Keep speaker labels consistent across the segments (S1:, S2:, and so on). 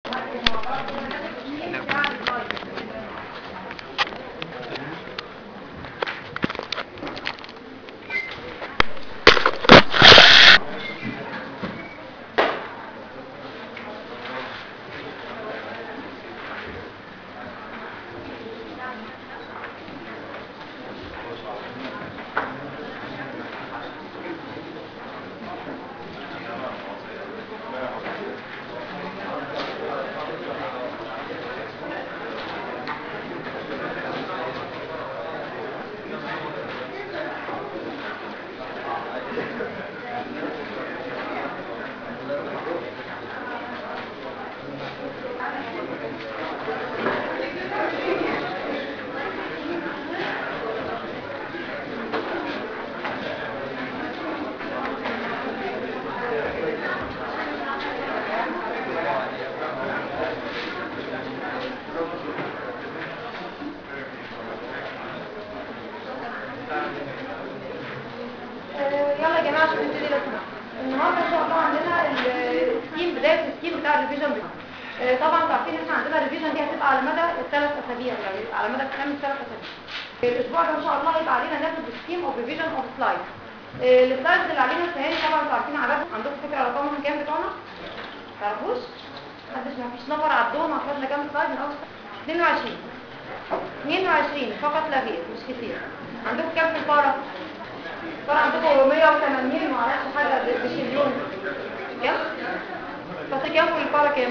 S1: آه، يلا يا جماعه عشان نبتدي لو سمحت النهارده ان شاء الله عندنا السكيم بدايه السكيم بتاع الريفيجن بتاعنا آه، طبعا انتوا عارفين ان احنا عندنا الريفيجن دي هتبقى على مدى الثلاث اسابيع يعني على مدى خمس ثلاث اسابيع الاسبوع ده ان شاء الله هيبقى علينا ناخد السكيم اوف ريفيجن اوف سلايد السلايدز اللي علينا السنه دي طبعا انتوا عارفين عددهم عندكم فكره رقمهم كام بتوعنا تعرفوش محدش ما فيش نفر عدهم اخدنا كام سلايد من اول سنة؟ 22 22 فقط لا غير مش كتير عندكم كام في الفاره طبعا عندكم 180 ما اعرفش حاجه ب- بشليون كام فاصل كام والفاره كام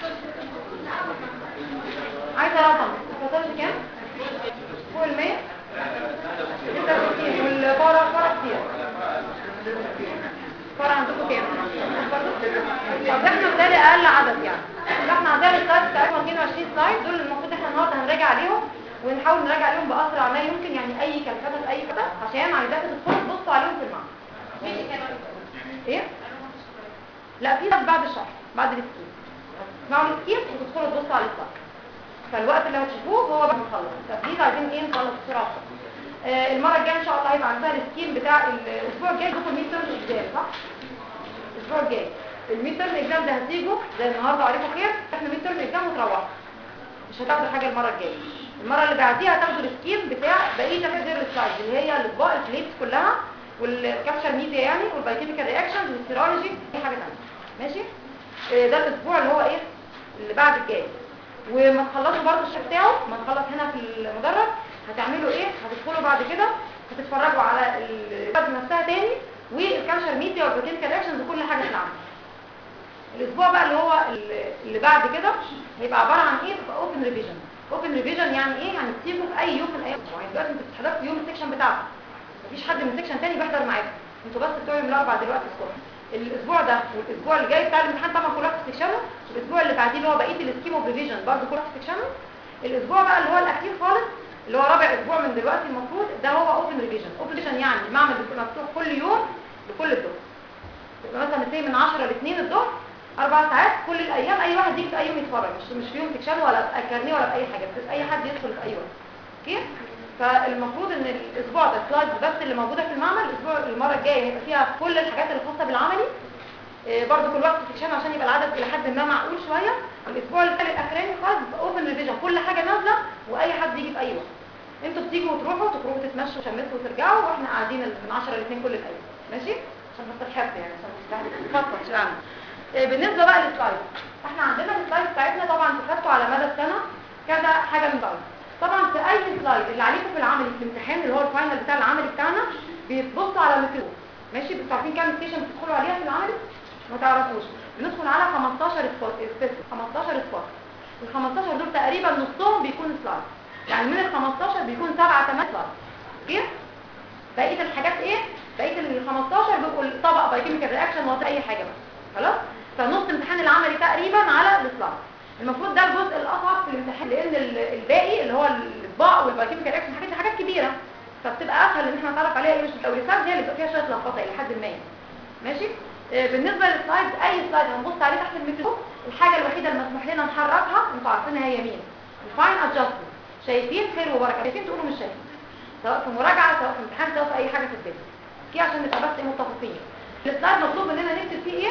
S1: عايزه رقم الفاصل كام فوق ال 100 66 والفاره فاره كتير الفاره عندكم كام برضه؟ طب احنا بنلاقي اقل عدد يعني احنا عندنا السلايد بتاعتنا 22 سلايد دول المفروض احنا النهارده هنراجع عليهم ونحاول نراجع عليهم باسرع ما يمكن يعني اي كلمات اي كده عشان عايزاكم تدخلوا تبصوا عليهم في المعنى ايه لا في ناس بعد الشرح بعد السكيم اسمعوا السكيم وتدخلوا تبصوا على السلايد فالوقت اللي هتشوفوه هو بعد ما نخلص فبليز عايزين ايه نخلص بسرعه آه المره الجايه ان شاء الله هيبقى عندنا السكيم بتاع الاسبوع الجاي دكتور ميد تيرم اكزام صح الاسبوع الجاي الميد تيرم اكزام ده هتيجوا زي النهارده عليكم خير احنا ميد تيرم اكزام وتروحوا مش هتاخدوا حاجه المره الجايه المره اللي بعديها هتاخدوا السكيم بتاع بقيه غير السلايد اللي هي الاطباق البليتس كلها والكابشر ميديا يعني والبايوكيميكال رياكشنز والسيرولوجي دي حاجه ثانيه ماشي آه، ده الاسبوع اللي هو ايه اللي بعد الجاي وما تخلصوا برضه الشيء بتاعه ما نخلص هنا في المدرج هتعملوا ايه هتدخلوا بعد كده هتتفرجوا على الكتاب نفسها تاني والكابشر ميديا والبايوكيميكال رياكشنز وكل حاجه في العمل الاسبوع بقى اللي هو اللي بعد كده هيبقى عباره عن ايه اوبن ريفيجن اوبن ريفيجن يعني ايه يعني تسيبوا في اي يوم من الايام يعني دلوقتي انتوا بتحضروا في يوم السكشن بتاعكم مفيش حد من السكشن تاني بيحضر معاكم انتوا بس بتوع يوم الاربعاء دلوقتي الصبح الاسبوع ده والاسبوع اللي جاي بتاع الامتحان طبعا كلها في سكشنه والاسبوع اللي بعديه اللي هو بقيه السكيم اوف ريفيجن برضه كلها في سكشنه الاسبوع بقى اللي هو الاخير خالص اللي هو رابع اسبوع من دلوقتي المفروض ده هو اوبن ريفيجن اوبن ريفيجن يعني المعمل بيكون مفتوح كل يوم لكل الدفعه يبقى مثلا نبتدي من 10 ل 2 الظهر اربع ساعات كل الايام اي واحد يجي في اي يوم يتفرج مش مش في يوم سكشن ولا في كارنيه ولا في اي حاجه بس اي حد يدخل في اي وقت اوكي فالمفروض ان الاسبوع ده السلايدز بس اللي موجوده في المعمل الاسبوع المره الجايه هيبقى فيها كل الحاجات اللي خاصه بالعملي إيه برضه كل وقت سكشن عشان يبقى العدد الى حد ما معقول شويه الاسبوع الثالث الاخراني خالص اوبن ريفيجن كل حاجه نازله واي حد يجي في اي وقت انتوا بتيجوا وتروحوا تخرجوا تتمشوا وتشمسوا وترجعوا واحنا قاعدين من 10 ل 2 كل الايام ماشي عشان بس الحفظ يعني عشان تستهدف تفكر شويه عنها. إيه بالنسبه بقى للسلايد احنا عندنا السلايد بتاعتنا طبعا تخطوا على مدى السنه كذا حاجه من سلايد طبعا في اي سلايد اللي عليكم في العملي في الامتحان اللي هو الفاينل بتاع العملي بتاعنا بيتبصوا على ميكروب ماشي انتوا عارفين كام ستيشن بتدخلوا عليها في العملي ما تعرفوش بندخل على 15 سبوت 15 سبوت ال 15 دول تقريبا نصهم بيكون سلايد يعني من ال 15 بيكون 7 8 سلايد اوكي بقيه الحاجات ايه بقيه ال 15 بيبقوا الطبق بايوكيميكال رياكشن ولا اي حاجه بس خلاص فنص امتحان العملي تقريبا على السلايد المفروض ده الجزء الاصعب في الامتحان لان ال- الباقي اللي هو الاطباق والبايوكيميكال رياكشن حاجات دي حاجات كبيره فبتبقى اسهل ان احنا نتعرف عليها ايه مش التوريثات هي اللي بيبقى فيها شويه لخبطه الى حد ما ماشي آه، بالنسبه للسلايد اي سلايد هنبص عليه تحت الميكروسكوب الحاجه الوحيده اللي مسموح لنا نحركها انتوا عارفينها هي مين الفاين ادجستمنت شايفين خير وبركه شايفين تقولوا مش شايفين سواء في مراجعه سواء في امتحان سواء في اي حاجه في الدنيا كده عشان نبقى بس ايه متفقين السلايد مطلوب مننا نكتب فيه ايه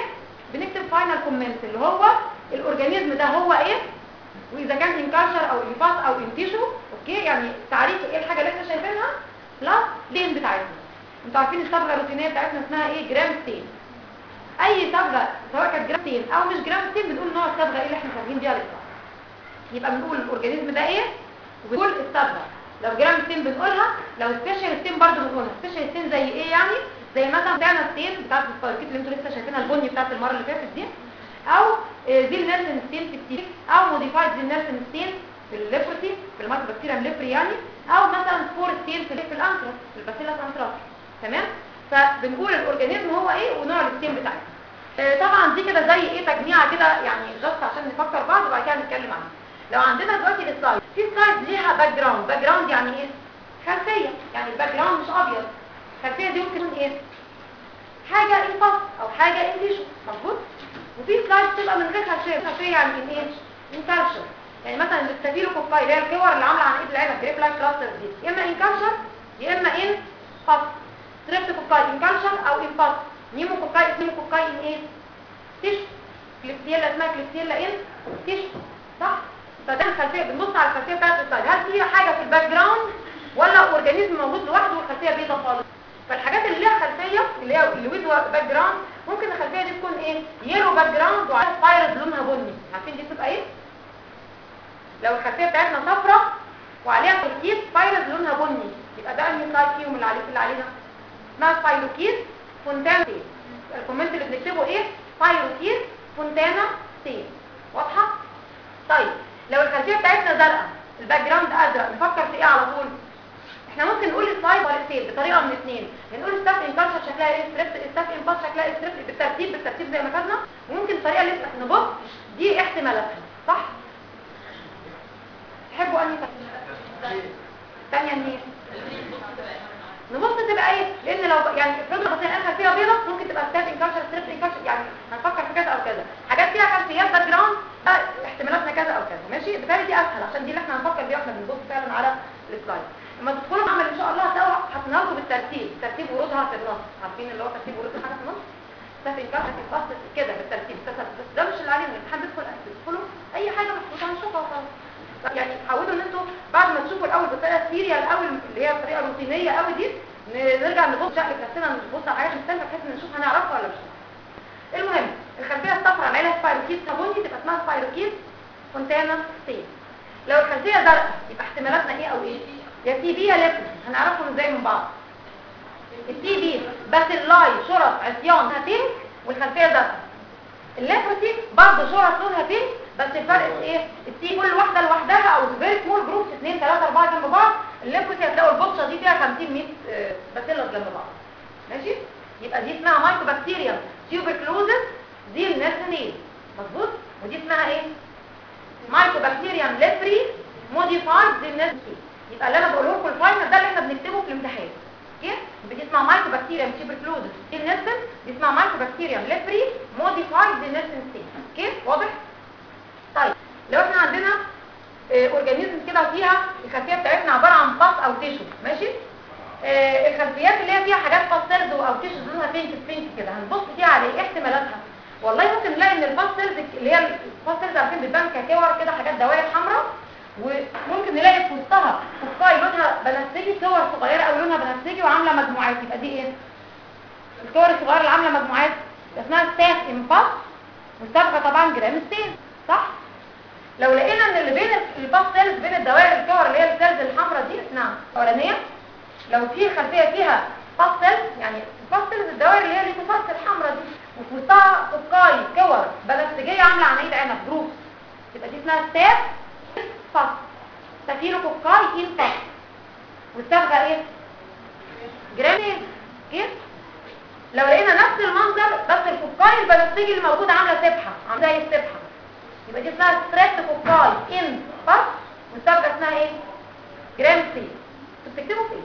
S1: بنكتب فاينل كومنت اللي هو الاورجانيزم ده هو ايه واذا كان انكالشر او انفاس او انتيشو اوكي يعني تعريف ايه الحاجه اللي احنا شايفينها بلس لين بتاعتنا انتوا عارفين الصبغه الروتينيه بتاعتنا اسمها ايه جرام ستين اي صبغه سواء كانت جرام ستين او مش جرام ستين بنقول نوع الصبغه ايه اللي احنا صابغين بيها للصبغه يبقى بنقول الاورجانيزم ده ايه وبنقول الصبغه لو جرام ستين بنقولها لو سبيشال ستين برضه بنقولها سبيشال ستين زي ايه يعني زي مثلا بتاعنا ستين بتاعت السبايروكيت اللي انتوا لسه شايفينها البني بتاعت المره اللي فاتت دي او زي نيلسون ستين في التيك او موديفايد زي نيلسون ستين في الليبرتي في المايكروبكتيريم ليبري يعني او مثلا سبور ستين في في الانثراس في الباسيلاس انثراس تمام فبنقول الاورجانيزم هو ايه ونوع الستين بتاعته آه، طبعا دي كده زي ايه تجميعه كده يعني جاست عشان نفكر بعض وبعد كده نتكلم عنها لو عندنا دلوقتي السلايد في سلايد ليها باك جراوند باك جراوند يعني ايه خلفيه يعني الباك جراوند مش ابيض الخلفيه دي ممكن تكون ايه حاجه انفاس او حاجه انتيشو مظبوط وفي سلايد تبقى من غير خلفيه خلفيه يعني ان ايه انكالشر يعني مثلا الستافيلوكوكاي اللي هي الكور اللي عامله عن ايد العنب جريب لايك كلاستر دي يا اما انكالشر يا اما ان فاس ستريبتوكوكاي انكالشر او ان فاس نيموكوكاي نيموكوكاي ان ايه تيشو كليبسيلا اسمها كليبسيلا ان تيشو صح فده الخلفيه بنبص على الخلفيه بتاعت السلايد هل في حاجه في الباك جراوند ولا اورجانيزم موجود لوحده والخلفيه بيضاء خالص فالحاجات اللي ليها خلفيه اللي هي اللي ويز باك جراوند ممكن الخلفيه دي تكون ايه يلو باك جراوند وعليها سبايرز لونها بني عارفين دي بتبقى ايه لو الخلفيه بتاعتنا صفراء وعليها تركيز سبايرز لونها بني يبقى ده انهي سلايد فيهم اللي عليه اللي علينا اسمها سبايروكيز فونتانا سيل الكومنت اللي بنكتبه ايه سبايروكيز فونتانا سيل واضحه طيب لو الخلفيه بتاعتنا زرقاء الباك جراوند ازرق نفكر في ايه على طول احنا ممكن نقول السلايد ولا السيل بطريقه من الاثنين نقول ستاف انكالشر شكلها ايه ستريب ستاف انباس شكلها ايه ستريب بالترتيب بالترتيب زي ما خدنا وممكن الطريقه اللي احنا نبص دي احتمالاتها صح تحبوا انهي ثانيه ان ايه نبص تبقى ايه لان لو يعني افرضنا بصينا انها فيها بيضه ممكن تبقى ستاف انكالشر ستريب انكالشر يعني هنفكر في كذا او كذا حاجات فيها خلفيات باك جراوند احتمالاتنا كذا او كذا ماشي بالتالي دي اسهل عشان دي اللي احنا هنفكر بيها واحنا بنبص فعلا على السلايد لما تدخلوا معمل ان شاء الله هتلاقوا حاطينها لكم بالترتيب ترتيب ورودها في النص عارفين اللي هو ترتيب ورود حاجه في النص ستاف انكالشر تتبسط كده بالترتيب بس ده مش اللي علينا الامتحان بيدخل تدخلوا اي حاجه مظبوطه هنشوفها خلاص يعني حاولوا ان انتوا بعد ما تشوفوا الاول بطريقه سيريال قوي اللي هي الطريقه الروتينيه قوي دي نرجع نبص شقلب نفسنا نبص على حاجات مختلفه بحيث ان نشوف هنعرفها ولا مش المهم الخلفيه الصفراء عينها سبايروكيز صابوني تبقى اسمها سبايروكيز فونتانا سي لو الخلفيه زرقاء يبقى احتمالاتنا ايه او ايه يا تي بي يا ليبس هنعرفهم ازاي من بعض التي بي بس اللاي شرط عصيان بينك والخلفيه زرقاء الليبروسي برضه شرط لونها بينك بس الفرق في ايه التي كل واحده لوحدها او فيري سمول جروبس 2 3 4 جنب بعض الليبروسي هتلاقوا البطشه دي فيها 50 100 باسيلس جنب بعض ماشي يبقى دي اسمها مايكوبكتيريم تيوبركلوزس دي النيرسينيل مظبوط ودي اسمها ايه مايكوبكتيريم ليبري موديفايد دي النيرسينيل يبقى اللي انا بقوله لكم الفاينل ده اللي احنا بنكتبه في الامتحان اوكي يبقى دي اسمها مايكوبكتيريم تيوبركلوزس دي النيرسين دي اسمها مايكوبكتيريم ليبري موديفايد دي النيرسين اوكي واضح طيب لو احنا عندنا اورجانيزم كده فيها الخلفيه بتاعتنا عباره عن باس او تيشو ماشي آه الخلفيات اللي هي فيها حاجات باستلز او تيشو لونها بينك بينك كده هنبص فيها على ايه احتمالاتها والله ممكن نلاقي ان الباستلز اللي هي الباستلز عارفين بتبان ككور كده حاجات دوائر حمراء وممكن نلاقي في وسطها فوسفاي لونها بنفسجي كور صغيره او لونها بنفسجي وعامله مجموعات يبقى دي ايه الكور الصغيره اللي عامله مجموعات اسمها ستاف امباس والصبغه طبعا جرام ستين صح لو لقينا ان اللي بين الباس سيلز بين الدوائر الكور اللي هي السيلز الحمراء دي نعم اولانيه لو في خلفيه فيها باس سيلز يعني الباس سيلز الدوائر اللي هي الليكوفاس الحمراء دي وفي وسطها فوسكاي كور بنفسجيه عامله عنايد عنب جروب يبقى دي اسمها ستاف فاس ستافيلوكوكاي ان فاس والصبغه ايه جرامين كيف لو لقينا نفس المنظر بس الفوسكاي البنفسجي اللي موجود عامله سبحه عامله زي السبحه يبقى دي اسمها ستريبتوكوكاي ان فاس والصبغه اسمها ايه جرام سي انتوا بتكتبوا في ايه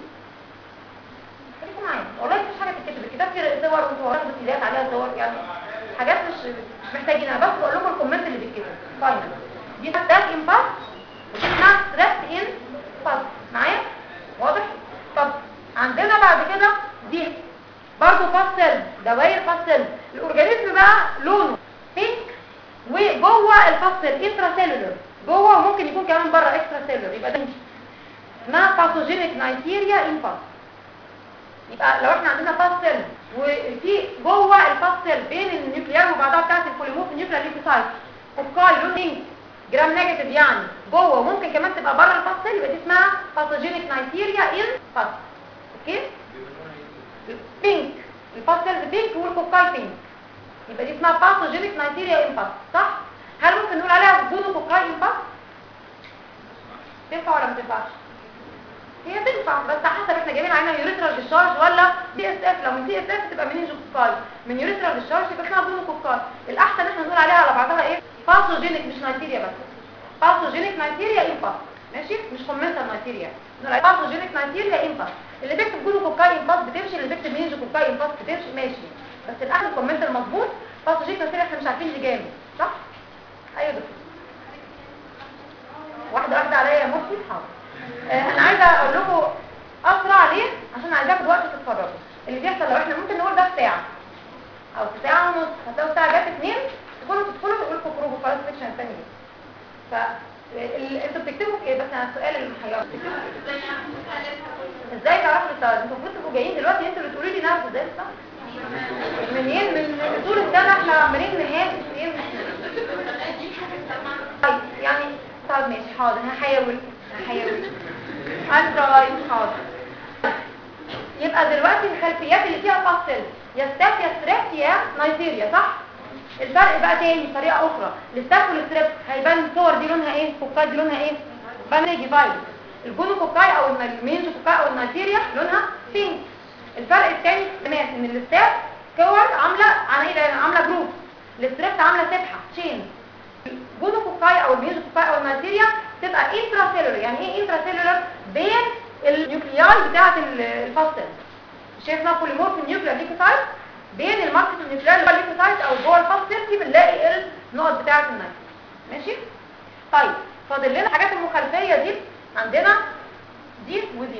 S1: خليكم معايا والله مفيش حاجه تتكتب الكتاب فيه صور وانتوا واخدين ابتدائيات عليها صور يعني حاجات مش مش محتاجينها بس بقول لكم الكومنت اللي بيتكتب فاينل دي ستاك ان فاس ودي اسمها ستريبت ان فاس معايا واضح طب عندنا بعد كده دي برضه فاس سيل دوائر فاس سيل الاورجانيزم بقى لونه جوه الفصل انترا سيلولر جوه وممكن يكون كمان بره اكسترا سيلولر يبقى ده اسمها باثوجينيك نايتيريا ان فاست يبقى لو احنا عندنا فاصل وفي جوه الفاصل بين النيوكليار وبعضها بتاعت البوليمورف النيوكليار ليكوسايت فوكاي لون بينك جرام نيجاتيف يعني جوه وممكن كمان تبقى بره الفاصل يبقى دي اسمها باثوجينيك نايتيريا ان فاصل اوكي بينك الفاصل بينك والفوكاي بينك يبقى دي اسمها باثوجينيك نايتيريا ان فاصل صح هل ممكن نقول عليها جونو فوكاي ان فاصل تنفع ولا ما تنفعش هي تنفع بس حسب احنا جايبين علينا يوريثرال ديشارج ولا دي اس اف لو من دي اس اف تبقى منينجو كوكاي من يوريثرال ديشارج يبقى اسمها بونو كوكاي الاحسن احنا نقول عليها على بعضها ايه باثوجينيك مش نايتيريا بس باثوجينيك نايتيريا امباس ماشي مش كومنتال نايتيريا نقول عليها باثوجينيك نايتيريا امباس اللي بيكتب بونو كوكاي امباس بتمشي اللي بيكتب منينجو كوكاي امباس بتمشي ماشي بس الاحسن كومنتال مظبوط باثوجينيك نايتيريا احنا مش عارفين اللي جامد صح ايوه دكتور واحده واحده عليا يا مفتي حاضر آه، انا عايزه اقول لكم اسرع ليه عشان عايزه اخد وقت تتفرجوا اللي بيحصل لو احنا ممكن نقول ده في ساعه او في ساعه ونص هتلاقوا الساعه جت اتنين تكونوا تدخلوا تقولوا لكم خروجوا خلاص سيكشن ثاني ف ال- انتوا بتكتبوا في ايه بس انا السؤال اللي محيرني ازاي تعرفوا السؤال انتوا المفروض تبقوا جايين دلوقتي انتوا اللي تقولوا لي نعرف ازاي صح منين من طول السنه احنا عمالين نهاجم ايه طيب يعني طيب ماشي حاضر هحاول هحاول هتراي حاضر يبقى دلوقتي الخلفيات اللي فيها فاصل يا ستاف يا ستريبت يا نيجيريا صح الفرق بقى تاني طريقه اخرى الستاف والستريبت هيبان الصور دي لونها ايه فوكاي دي لونها ايه بنيجي فايلوت الجونو فوكاي او المينجو فوكاي او النيجيريا لونها بينك الفرق الثاني كمان ان الستاف كور عامله عن ايه عامله جروب الستريبت عامله سبحه تشين جونو فوكاي او الميزو فوكاي او النيجيريا تبقى انترا سيلولر يعني ايه انترا سيلولر بين النيوكلياي بتاعه الفاصل شايف اسمها بوليمورف النيوكليار ليكوسايت بين الماركت النيوكليار ليكوسايت او جوه الفاصل دي بنلاقي النقط بتاعه النيتروجين ماشي طيب فاضل لنا الحاجات المخالفيه دي عندنا دي ودي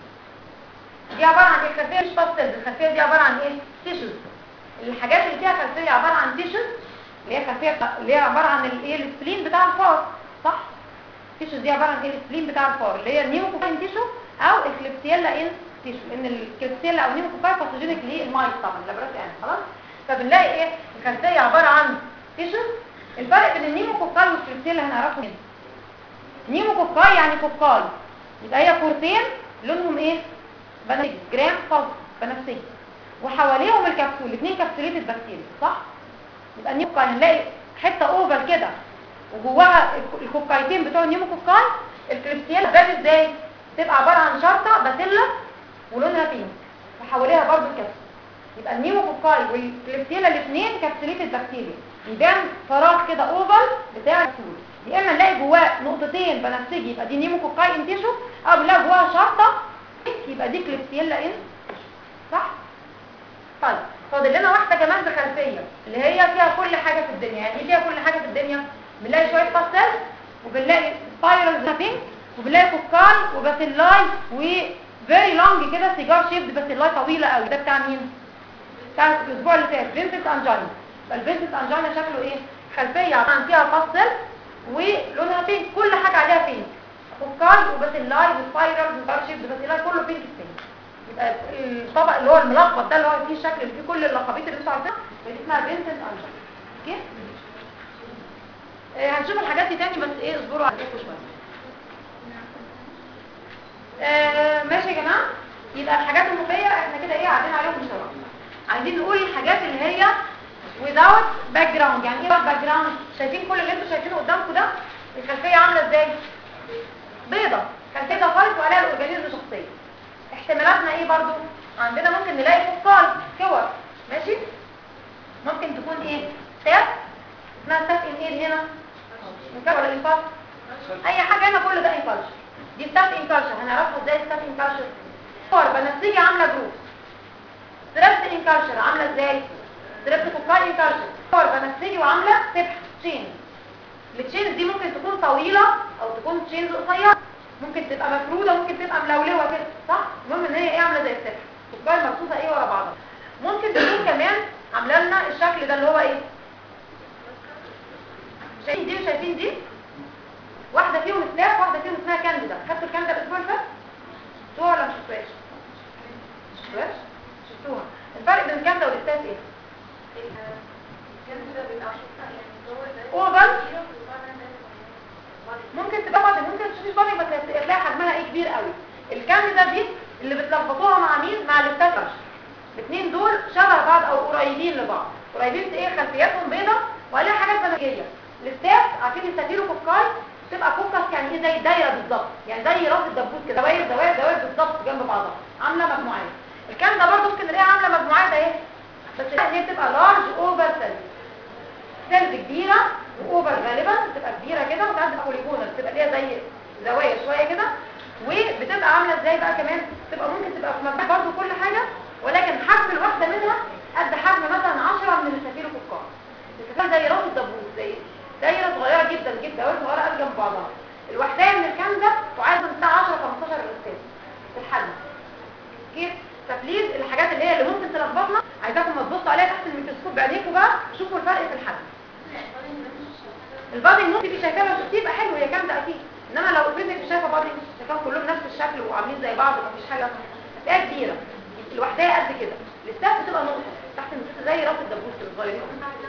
S1: دي عباره عن ايه خلفيه مش فاصل الخلفيه دي عباره عن ايه تيشوز الحاجات اللي فيها خلفيه عباره عن تيشوز اللي هي خلفيه بتاع- اللي هي عباره عن الايه السبلين بتاع الفار صح التيشوز دي عباره عن ايه السبلين بتاع الفار اللي هي النيموكوكاين تيشو او الكليبسيلا ان تيشو ان الكليبسيلا او نيموكوكاين باثوجينيك للمايس طبعا لابراس يعني خلاص فبنلاقي ايه الخلفيه عباره عن تيشوز الفرق بين النيموكوكاي والكليبسيلا هنعرفه هنا نيموكوكاي يعني كوكاي يبقى هي كورتين لونهم ايه بنفسجي جرام فاز بنفسجي وحواليهم الكبسول الاثنين كبسوليتد بكتيريا صح يبقى النيموكوكاي هنلاقي حته اوفر كده وجواها الك- الكوكايتين بتوع النيموكوكاي الكريستيال بات ازاي تبقى عباره عن شرطه باسيلا ولونها بينك وحواليها برضو الكبسول يبقى النيموكوكاي والكليبسيلا الاثنين كبسوليتد بكتيريا يبان فراغ كده اوفر بتاع الكبسول يا اما نلاقي جواه نقطتين بنفسجي يبقى دي نيموكوكاي ان تيشو او نلاقي جواها شرطه يبقى دي كليبسيلا ان صح طيب فاضل لنا واحده كمان بخلفيه اللي هي فيها كل حاجه في الدنيا يعني ايه فيها كل حاجه في الدنيا بنلاقي شويه باستل وبنلاقي سبايرال بينك وبنلاقي كوكاي وباسيلاي و فيري لونج كده سيجار شيبد باسيلاي طويله قوي ده بتاع مين بتاع الاسبوع اللي فات فينسنت انجينا الفينسنت انجينا شكله ايه خلفيه عباره عن فيها باستل ولونها بينك كل حاجه عليها بينك كوكاي وباسيلاي وسبايرال وسيجار شيبد باسيلاي كله بينك في بينك يبقى الطبق اللي هو الملخبط ده اللي هو فيه الشكل اللي فيه كل اللقبات اللي انتوا عارفينها دي اسمها فينسنت انجينا اوكي آه، هنشوف الحاجات دي تاني بس ايه اصبروا عليكم شويه آه ماشي يا جماعه يبقى الحاجات المخفيه احنا كده ايه عدينا عليهم بسرعه عايزين نقول الحاجات اللي هي without background يعني ايه باك جراوند شايفين كل اللي انتوا شايفينه قدامكم ده الخلفيه عامله ازاي بيضه خلفيه خالص وعليها الاورجانيزم شخصيه احتمالاتنا ايه برضو عندنا ممكن نلاقي فقال كور ماشي ممكن تكون ايه ستاف اسمها ستاف ان ايه هنا مكبر الانفاس اي حاجه هنا كل ده انكالشر دي ستاف انكالشر هنعرفها ازاي ستاف انكالشر صور بنفسجي عامله جروب ستريبت انكالشر عامله ازاي ستريبت فوكاي انكالشر صور بنفسجي وعامله سبح تشين التشينز دي ممكن تكون طويله او تكون تشينز قصيره ممكن تبقى مفروده ممكن تبقى ملولوه كده صح المهم ان هي ايه عامله زي السبح فوكاي مرصوصه ايه ورا بعضها ممكن تكون كمان عامله لنا الشكل ده اللي هو ايه شايفين دي وشايفين دي واحده فيهم سلاف واحده فيهم اسمها كانديدا خدتوا الكانديدا الاسبوع اللي فات شفتوها ولا مش شفتوهاش شفتوهاش شفتوها الفرق بين الكانديدا والاستاذ ايه اوفر ممكن تبقى بعض ممكن تشوفيش بعض بس هتلاقي حجمها ايه كبير قوي الكانديدا دي اللي بتلخبطوها مع مين مع الاستاذ الاثنين دول شبه بعض او قريبين لبعض قريبين في ايه خلفياتهم بيضة وعليها حاجات بنفسجيه الاستاف عارفين الستيرو كوكاي تبقى كوكس يعني ايه زي دايره بالظبط يعني زي راس الدبوس كده دوائر دوائر دوائر بالظبط جنب بعضها عامله مجموعات الكلام ده برضه ممكن نلاقيها عامله مجموعات اهي بس هي بتبقى لارج اوفر سيل سيلز كبيره واوفر غالبا بتبقى كبيره كده وساعات بتبقى بوليجونال بتبقى ليها زي زوايا شويه كده وبتبقى عامله ازاي بقى كمان تبقى ممكن تبقى في مكان برضه كل حاجه ولكن حجم الواحده منها قد حجم مثلا 10 من السفير كوكار السفير زي راس الدبوس زي دايره صغيره جدا جدا دايره صغيره قد جنب بعضها الوحدايه من الكام ده تعادل من بتاع 10 15 استاذ في الحجم كيف تفليز الحاجات اللي هي اللي ممكن تلخبطنا عايزاكم ما تبصوا عليها تحت الميكروسكوب بعينيكم بقى شوفوا الفرق في الحجم البادي ممكن تبقي شايفاها لو شفتيه يبقى حلو هي كام ده اكيد انما لو افرضي مش شايفه بادي شايفاهم كلهم نفس الشكل وعاملين زي بعض ومفيش حاجه هتلاقيها كبيره الوحدايه قد كده الاستاف بتبقى نقطه تحت الميكروسكوب زي راس الدبوس الصغيرين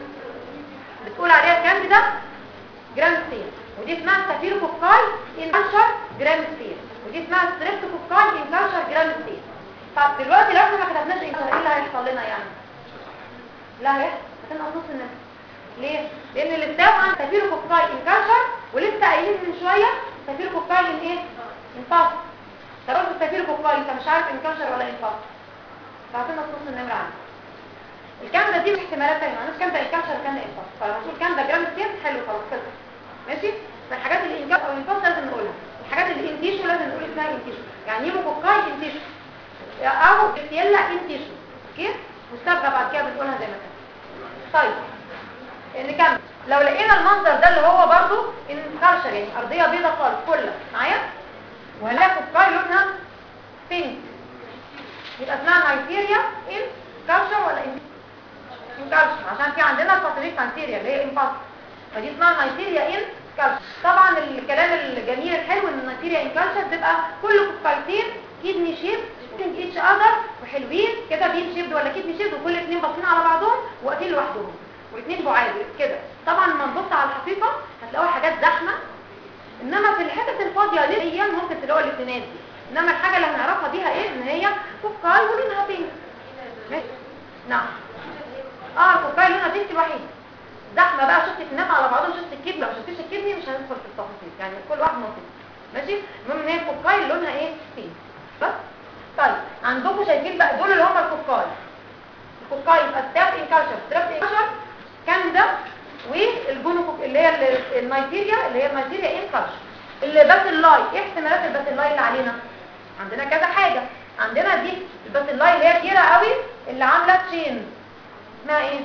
S1: بتقول عليها كانديدا جرام ستين ودي اسمها ستافيلوكوكاي انكشر جرام ستين ودي اسمها ستريبتوكوكاي انكشر جرام ستين طب دلوقتي لو احنا ما كتبناش ايه اللي هيحصل لنا يعني لا هيحصل هتنقص نص الناس ليه لان الاستاف عن ستافيلوكوكاي انكشر ولسه قايلين من شويه ستافيلوكوكاي ان ايه انفاس طب ستافيلوكوكاي انت مش عارف انكشر ولا انفاس فهتنقص نص النمره عندك الكام ده دي احتمالات تانية معناش كام ده انكشر كام ده انفاس فلما كام ده جرام ستين حلو خلاص كده ماشي فالحاجات اللي انجاز او انفاس لازم نقولها الحاجات اللي انتيشو لازم نقول اسمها انتيشو يعني نيموكوكاي انتيشو او بكتيريلا انتيشو اوكي والسابقه بعد كده بنقولها زي ما كان طيب نكمل لو لقينا المنظر ده اللي هو برضو انكرشر يعني ارضيه بيضاء خالص كلها معايا وهنلاقي كوكاي لونها بينك يبقى اسمها نايتيريا ان كالشر ولا ان كالشر عشان في عندنا الفاتريك نايتيريا اللي هي امباس فدي اسمها نايتيريا ان كالشر طبعا الكلام الجميل الحلو ان النايتيريا ان كالشر تبقى كل كوكايتين كيدني شيب اتش اذر وحلوين كده بين شيب ولا كيدني شيب وكل اثنين باصين على بعضهم واقفين لوحدهم والاثنين بعاد كده طبعا لما نبص على الحقيقه هتلاقوا حاجات زحمه انما في الحتت الفاضيه دي ممكن تلاقوا الاثنينات دي انما الحاجه اللي هنعرفها بيها ايه ان هي كوكاي ولونها بينك ماشي نعم اه الكوكاي لونها بينك الوحيد زحمه بقى شفت الناس على بعضهم شفت الكدني لو شفتيش الكدني مش هندخل في التفاصيل يعني كل واحد نصيب ماشي المهم ان هي الكوكاي لونها ايه بينك بس طيب عندكم شايفين بقى دول اللي هم الكوكاي الكوكاي يبقى ستاف انكاشر ستاف انكاشر كاندا والجونوكوك اللي هي النيجيريا اللي هي النيجيريا انكاشر اللي باسيلاي ايه احتمالات الباسيلاي اللي علينا عندنا كذا حاجه عندنا دي الباسيلاي اللي هي كبيره قوي اللي عامله تشين اسمها ايه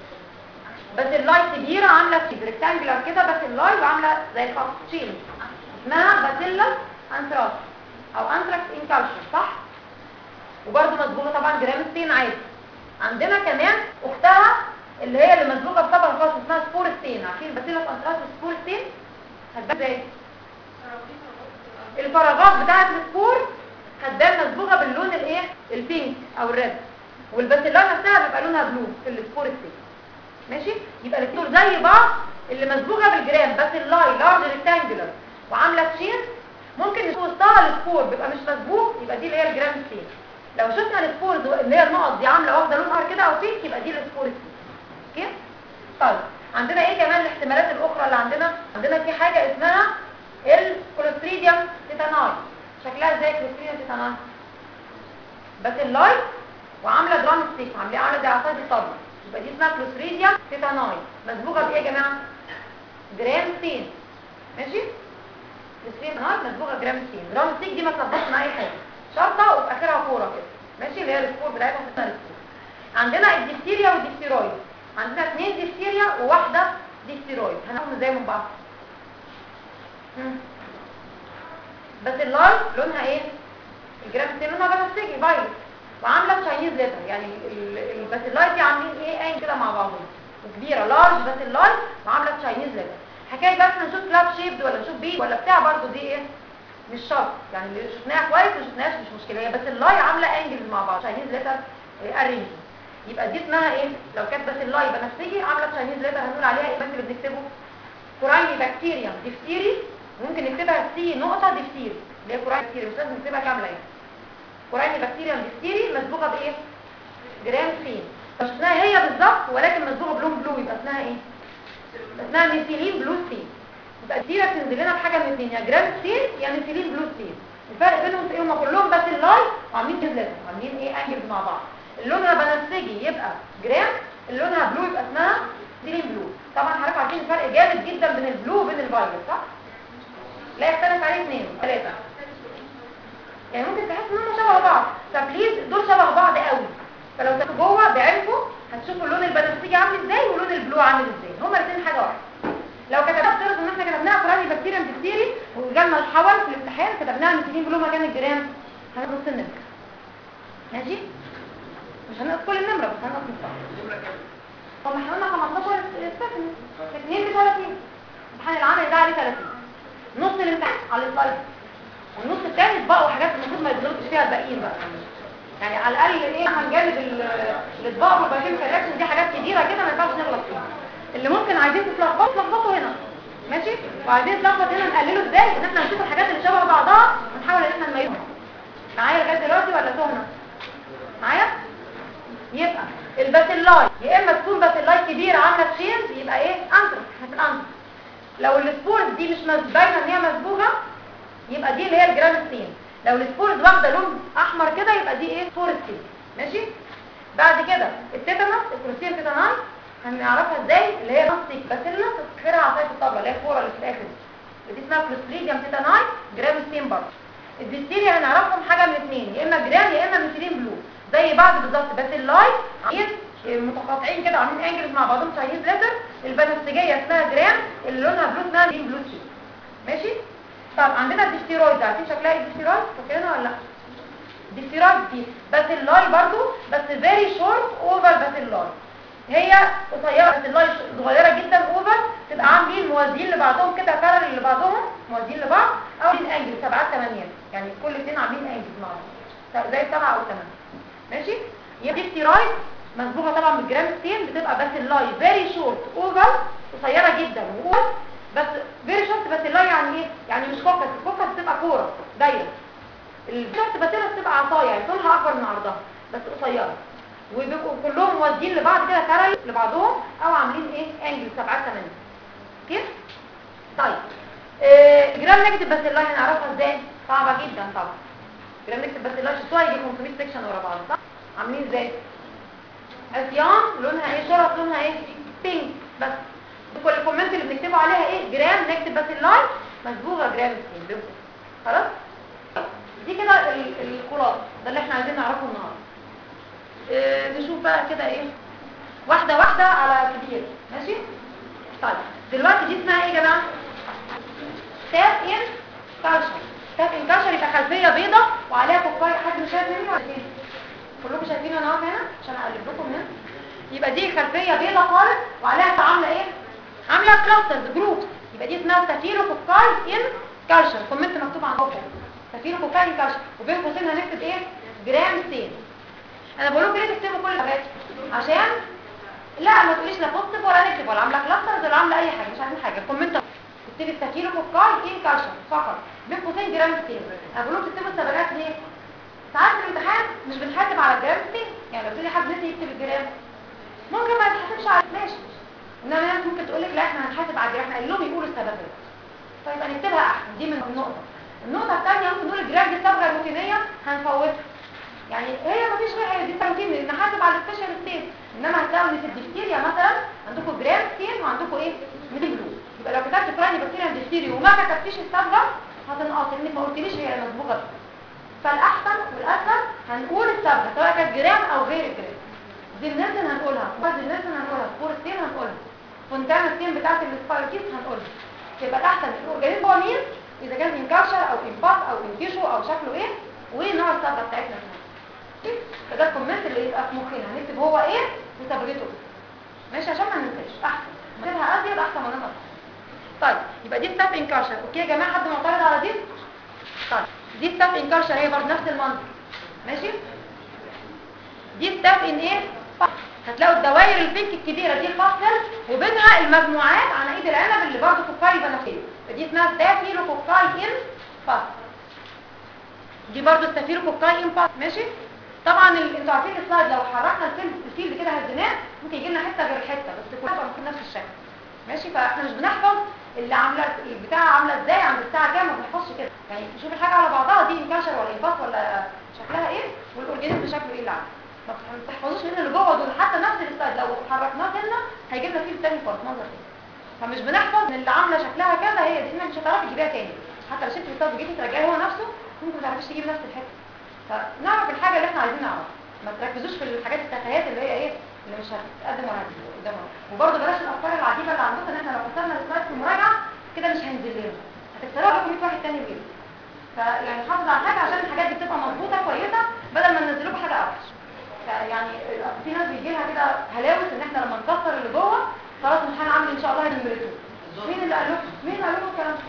S1: باسيلاي كبيره عامله ريكتانجلر كده باسيلاي وعامله زي الخط تشين اسمها باسيلا انثراكس او انثراكس انكالشر صح وبرده مسبوقه طبعا جرامستين عادي عندنا كمان اختها اللي هي اللي مسبوقه بطبقه خاصه اسمها سبورستين عارفين باسيلا انثراكس سبورستين هتبان ازاي الفراغات بتاعه السبور هتبان مسبوغه باللون الايه البينك او الريد والباسيلا نفسها بيبقى لونها بلو في السبورستين ماشي يبقى الاثنين زي بعض اللي مسبوغه بالجرام باسيلاي لارج ريكتانجلر وعامله تشين ممكن نشوف وسطها السبور بيبقى مش مسبوق يبقى دي اللي هي الجرام ستين لو شفنا السبورز اللي هي النقط دي عامله واخده لون نهار كده او بينك يبقى دي السبور ستين اوكي طيب عندنا ايه كمان الاحتمالات الاخرى اللي عندنا عندنا في حاجه اسمها الكولوستريديوم تيتاناي شكلها ازاي الكولوستريديوم تيتاناي بس اللايت وعامله درام ستيك عامله عامله زي عصايه الطبل يبقى دي اسمها كولوستريديوم تيتاناي مسبوقه بايه يا جماعه جرام ستين ماشي الستين نهار مسبوقه جرام ستين جرام ستيك دي ما تلخبطش مع اي حاجه شرطه وفي اخرها كوره كده ماشي اللي هي السبور بتاعتها اسمها السبور عندنا الديفتيريا والديفتيرويد عندنا اثنين ديفتيريا وواحده ديفتيرويد هناخد ازاي من بعض بس اللايت لونها ايه الجرام ستين لونها بنفسجي فايلت وعامله تشاينيز ليتر يعني الباسيلايت دي عاملين ايه قايم كده مع بعضهم وكبيره لارج باسيلايت وعامله تشاينيز ليتر حكايه بس نشوف كلاب شيبد ولا نشوف بي ولا بتاع برضو دي ايه مش شرط يعني اللي شفناها كويس ما شفناهاش مش مشكله هي بس اللاي عامله انجلز مع بعض تشاينيز ليتر ارينج يبقى دي اسمها ايه لو كانت بس اللاي بنفسجي عامله تشاينيز ليتر هنقول عليها ايه بس اللي بنكتبه كورايني بكتيريا ديفتيري ممكن نكتبها سي نقطه ديفتيري اللي هي كورايني بكتيريا مش لازم نكتبها كامله يعني كورايني بكتيريا ديفتيري مسبوقه بايه جرام سين فشفناها هي بالظبط ولكن مسبوقه بلون بلو يبقى اسمها ايه اسمها ميثيلين بلو سين يبقى كتيرة تنزل لنا بحاجه من الاثنين يا جرام سين يا ميثيلين بلو سين الفرق بينهم ايه هم كلهم بس اللاي وعاملين كده عاملين ايه انجلز مع بعض اللونها بنفسجي يبقى جرام اللونها بلو يبقى اسمها ميثيلين بلو طبعا حضرتك عارفين الفرق جامد جدا بين البلو وبين الفايلت صح لا يختلف عليه اثنين ثلاثه يعني ممكن تحس انهم شبه بعض فبليز دول شبه بعض قوي فلو تبقوا جوه بعينكم هتشوفوا اللون البنفسجي عامل ازاي واللون البلو عامل ازاي هما الاثنين حاجه واحده لو كتبنا افترض ان احنا كتبناها قراني بكتيريا بكتيري وجالنا الحول في الامتحان كتبناها ميثيلين بلو مكان الجرام هنقص نص النمره ماشي مش هنقص كل النمره بس هنقص نصها طب ما احنا قلنا 15 استثناء 2 ب 30 الامتحان العملي ده عليه 30 نص الامتحان على السلايد والنص الثاني بقوا حاجات المفروض ما يتغلطش فيها الباقيين بقى يعني على الاقل ايه هنجانب الاطباق والباقيين كريكشن دي حاجات كتيره كده ما ينفعش نغلط فيها اللي ممكن عايزين تتلخبطوا تلخبطوا هنا ماشي وعايزين نتلخبط هنا نقلله ازاي ان احنا نشوف الحاجات اللي شبه بعضها ونحاول ان احنا نميزها معايا لغايه دلوقتي ولا تهنا معايا يبقى الباسيلاي يا اما تكون باسيلاي كبيره عامله تشينز يبقى ايه انتر هتبقى انتر لو السبورز دي مش مز- باينه ان هي مسبوغه يبقى دي اللي هي الجرامستين لو السبورز واخده لون احمر كده يبقى دي ايه فورستين ماشي بعد كده التيتانوس الكروسير تيتاناي هنعرفها ازاي اللي هي نصيك باسيلا تذكرها على سايد الطبله اللي هي الكوره اللي في الاخر دي اسمها كلوستريديوم تيتاناي جرامستين برضه الديستيريا هنعرفهم حاجه من اثنين يا اما جرام يا اما ميثيلين بلو زي بعض بالظبط بس اللاي عاملين متقاطعين كده عاملين انجلز مع بعضهم تشاينيز ليتر البنفسجيه اسمها جرام اللي لونها بلو اسمها ميثيلين بلو سي ماشي طب عندنا الديستيرويد عارفين شكلها ايه الديستيرويد فاكرينها ولا لا الديستيرويد دي بس اللاي برضو بس فيري شورت اوفر بس اللاي هي قصيره بس اللاي صغيره جدا اوفر تبقى عاملين موازيين لبعضهم كده بارل لبعضهم موازيين لبعض او انجل سبعات ثمانيات يعني كل اثنين عاملين انجل مع بعض زي السبعه او الثمانيه ماشي يبقى دي ستيرويد مسبوقه طبعا بالجرام ستين بتبقى بس اللاي فيري شورت اوفر قصيره جدا واوفر بس فيري شورت بس اللاي يعني ايه يعني مش فوكس الفوكس بتبقى كوره دايره الشورت بس بتبقى عصايه يعني طولها اكبر من عرضها بس قصيره وبيبقوا كلهم موازيين لبعض كده بارل لبعضهم او عاملين ايه انجل سبعات ثمانيه كيف طيب آه جرام نيجاتيف بس اللاي هنعرفها ازاي صعبه جدا طبعا جرام نيجاتيف بس اللاي شفتوها يجي 500 سكشن ورا بعض صح عاملين ازاي اسيان لونها ايه شرط لونها ايه بينك بس كل الكومنت اللي بنكتبه عليها ايه جرام نكتب بس اللاين مسبوغه جرام ستين بيبقى خلاص دي كده ال- الخلاصه ده اللي احنا عايزين نعرفه النهارده اه نشوف بقى كده ايه واحده واحده على كبير ماشي طيب دلوقتي دي اسمها ايه يا جماعه تاب ان كالشر تاب ان كالشر يبقى خلفيه بيضه وعليها كوكاي حد مش شايف مني ولا ايه كلكم شايفين انا واقفه هنا عشان اقلب لكم هنا يبقى دي خلفيه بيضه خالص وعليها عامله ايه عامله كلاسترز جروبس يبقى دي اسمها ستافيلو كوكاي ان كالشر كومنت مكتوب عندكم ستافيلو كوكاي ان كالشر وبين قوسين هنكتب ايه جرام سين انا بقول لكم ليه تكتبوا كل الحاجات عشان لا ما تقوليش لا بوزيتيف ولا نيجاتيف ولا عامله كلاسترز ولا عامله اي حاجه مش عايزين حاجه الكومنت تكتبي ستافيلو كوكاي ان كالشر فقط بين قوسين جرام سين انا بقول لكم تكتبوا السبجات ليه ساعات في الامتحان مش بنحاسب على الجرام سين يعني لو تيجي حد نسي يكتب الجرام ممكن ما يتحاسبش على ماشي انما ناس ممكن تقول لك لا احنا هنحاسب على الجرام احنا قال لهم يقولوا السبب طيب هنكتبها احسن دي من النقطه النقطه الثانيه ممكن نقول الجرام دي الصبغه الروتينيه هنفوتها يعني هي ما فيش غير هي دي روتين نحاسب على السبيشال ستيت انما هتلاقوا ان في الدفتيريا مثلا عندكم جرام ستين وعندكم ايه ميدل بلو يبقى لو كتبت فراني بكتيريا دفتيريا وما كتبتيش الصبغه هتنقص انك ما قلتليش هي مسبوغه بيه. فالاحسن والاسهل هنقول الصبغه سواء كانت جرام او غير الجرام دي النزل هنقولها بعد النزل هنقولها سبور ستين هنقولها فونتانا ستين بتاعت السبايروكيس هنقولها يبقى الاحسن الاورجانيزم هو مين اذا كان انكاشر او انباط او انكيشو او شكله ايه ونوع الصبغه بتاعتنا كمان فده الكومنت اللي يبقى في مخنا هنكتب هو ايه وصبغته ماشي عشان ما ننساش احسن نكتبها ازيد احسن ما ننسى طيب يبقى دي ستاف انكارشر اوكي يا جماعه حد معترض على دي طيب دي ستاف انكارشر هي برضه نفس المنظر ماشي دي ستاف ان ايه هتلاقوا الدوائر البينك الكبيره دي فاصل وبينها المجموعات عن ايد العنب اللي برضه كوكاي بنفسجي فدي اسمها ستافيلو كوكاي ان فاصل دي برضه ستافيلو كوكاي ان فاصل ماشي طبعا ال- انتوا عارفين السلايد لو حركنا الفيلد الفيلد كده هزيناه ممكن يجي لنا حته غير حته بس كلها تبقى في نفس الشكل ماشي فاحنا مش بنحفظ اللي عامله البتاع عامله ازاي عند الساعه كام ما بنحفظش كده يعني نشوف الحاجه على بعضها دي انكشر ولا انفاس ولا شكلها ايه والاورجانيزم شكله ايه اللي عامل ما بتحفظوش من اللي جوه دول حتى نفس السلايد لو حركناه سنه هيجيب لنا فيلد تاني خالص منظر تاني فمش بنحفظ ان اللي عامله شكلها كذا هي دي انك مش هتعرفي تجيبيها تاني حتى لو شفت الكتاب وجيتي تراجعيه هو نفسه ممكن ما تعرفيش تجيبي نفس الحته فنعرف الحاجه اللي احنا عايزين نعرفها ما تركزوش في الحاجات التفاهات اللي هي ايه اللي مش هتتقدم ولا هتجيب قدامها وبرضه بلاش الافكار العجيبه اللي عندكم ان احنا لو كسرنا السلايد في المراجعه كده مش هينزل لنا هتكسروها لكم 100 واحد تاني غيره فيعني حافظ على حاجه عشان الحاجات دي بتبقى مظبوطه كويسه بدل ما ننزل لكم حاجه اوحش فيعني في ناس بيجي لها كده هلاوس ان احنا لما نكسر اللي جوه خلاص الامتحان عامل ان شاء الله هنمرته مين اللي قال لكم مين اللي قال لكم الكلام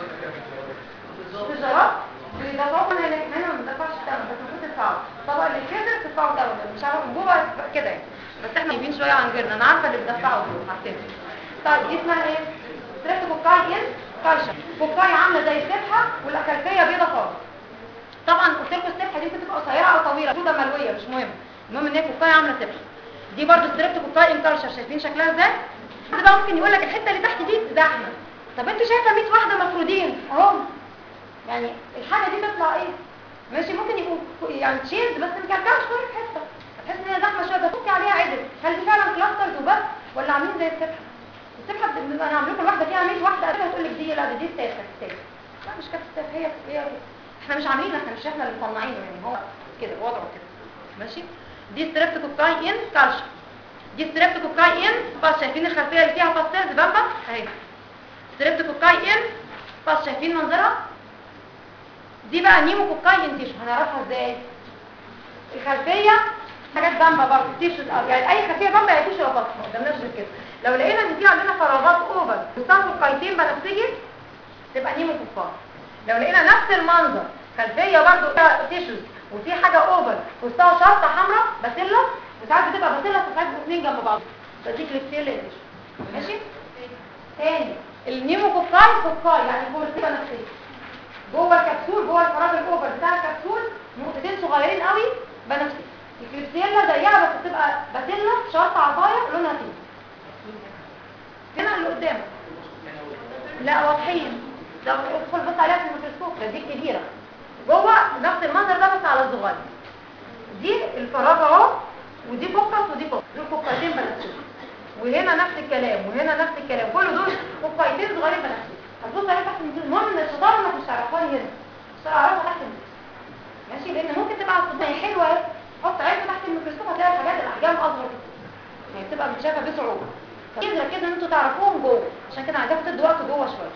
S1: ده الجراب بيدفعوا من هناك هنا ما بندفعش تمام بس المفروض تدفعوا طبعا اللي كسر تدفعوا تمام مش عارف من جوه كده يعني بس احنا جايبين شويه عن غيرنا انا عارفه اللي بيدفعوا دول عارفين طيب دي اسمها ايه ستريبت كوكاي ان كالشر كوكاي عامله زي السبحه والاكلفيه بيضه خالص طبعا قلت لكم السبحه دي ممكن تبقى قصيره او طويله سودا ملويه مش مهم المهم ان هي كوكاي عامله سبحه دي برضو ستريبت كوكاي ان كالشر شايفين شكلها ازاي ده بقى ممكن يقول لك الحته اللي تحت دي زحمه طب انت شايفه 100 واحده مفرودين اهو يعني الحاجه دي تطلع ايه ماشي ممكن يكون يعني تشيز بس مكركعش كل في حته هتحس ان هي زحمه شويه بتفكي عليها عدل هل دي فعلا كلاسترز وبس ولا عاملين زي السبحه السبحه بنبقى نعمل لكم الواحده فيها 100 واحده قبلها تقول لك دي لا دي ستاف ستاف لا مش كانت ستاف هي هي احنا مش عاملين احنا مش احنا اللي مصنعينه يعني هو كده وضعه كده ماشي دي ستريبت كوكاي ان كالشر دي ستريبت كوكاي ان بس شايفين الخلفيه اللي فيها باستيلز بامبا اهي ستريبت كوكاي ان بس شايفين منظرها دي بقى نيمو كوكاي ان تيشو هنعرفها ازاي الخلفيه حاجات بامبا برضه تيشو يعني اي خلفيه بامبا هي تيشو بس ما قدامناش غير كده لو لقينا ان في عندنا فراغات اوفر وستان كوكايتين بنفسجي تبقى نيمو كوكاي لو لقينا نفس المنظر خلفيه برضه فيها تيشوز وفي حاجه اوفر وسطها شرطه حمراء باسيلا وساعات بتبقى باسيلا وساعات بيبقوا اثنين جنب بعض فدي كليبسيلا تيشو ماشي تاني النيمو كوكاي كوكاي يعني كورتيبا نفسيه جوه الكبسول جوه الفراغ الاوفر بتاع الكبسول نقطتين صغيرين قوي بنفسجي الكليبسيلا زيها بس بتبقى باسيلا شرطه عصايه لونها فيه هنا اللي قدامك لا واضحين لو ادخل بص عليها في الميكروسكوب ده دي كبيره جوه نفس المنظر ده بس على الصغير دي الفراغ اهو ودي فوكس ودي فوكس دول فوكايتين بنفسجي وهنا نفس الكلام وهنا نفس الكلام كل دول فوكايتين صغيرين بنفسجي هتبص عليها تحت الميكروسكوب المهم ان الشطاره انك مش تعرفها لي هنا مش هتعرفها تحت الميكروسكوب ماشي لان ممكن تبقى على حلوه اهي حط عينك تحت الميكروسكوب هتلاقي الحاجات الاحجام اصغر يعني بتبقى متشافه بصعوبه كده كده ان انتوا تعرفوهم جوه عشان كده عايزاكم تدوا وقت جوه شويه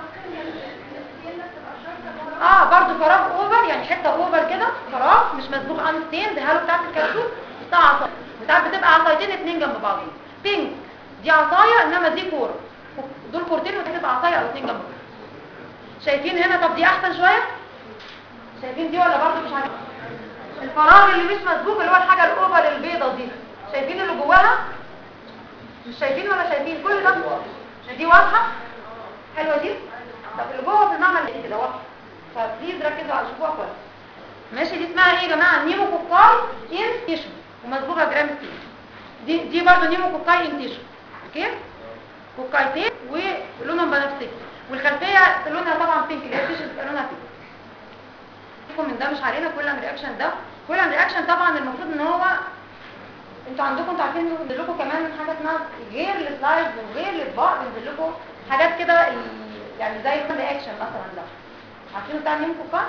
S1: اه برضو فراغ اوفر يعني حته اوفر كده فراغ مش مسبوق ان ستين زي هالو بتاعت الكبسول بتاع عصايه بتاعت بتبقى عصايتين اتنين جنب بعض بينك دي عصايه انما دي كوره دول كورتين ودي تبقى عصايه او اتنين جنب بعض شايفين هنا طب دي احسن شويه شايفين دي ولا برضو مش عارفه الفراغ اللي مش مسبوق اللي هو الحاجه الاوفر البيضه دي شايفين اللي جواها مش شايفين ولا شايفين كل ده دي واضحه حلوه دي طب اللي جوه في المعمل دي كده واضحه فبليز ركزوا على شوفوها كويس ماشي دي اسمها ايه يا جماعه نيمو كوكاي ان تيشو ومسبوقه جرام ستين دي دي برضه نيمو كوكاي ان تيشو اوكي كوكايتين ولونهم بنفسجي والخلفيه لونها طبعا بينك اللي هي التيشو بتبقى لونها بينك من ده مش علينا كل رياكشن ده كل رياكشن طبعا المفروض ان هو انتوا عندكم انتوا عارفين بينزل لكم كمان حاجه اسمها غير السلايدز وغير الاطباق بينزل لكم حاجات كده يعني زي رياكشن مثلا ده عارفين بتاع مين كوكا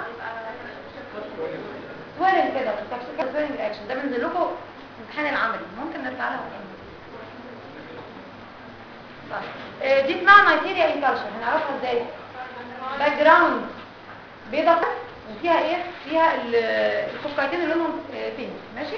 S1: سويرنج كده كده سويرنج رياكشن ده بينزل لكم امتحان العملي ممكن نرجع لها طيب دي اسمها نايتيريا انكالشن هنعرفها ازاي باك جراوند بيضه وفيها ايه فيها الكوكايتين اللي لونهم بينك ماشي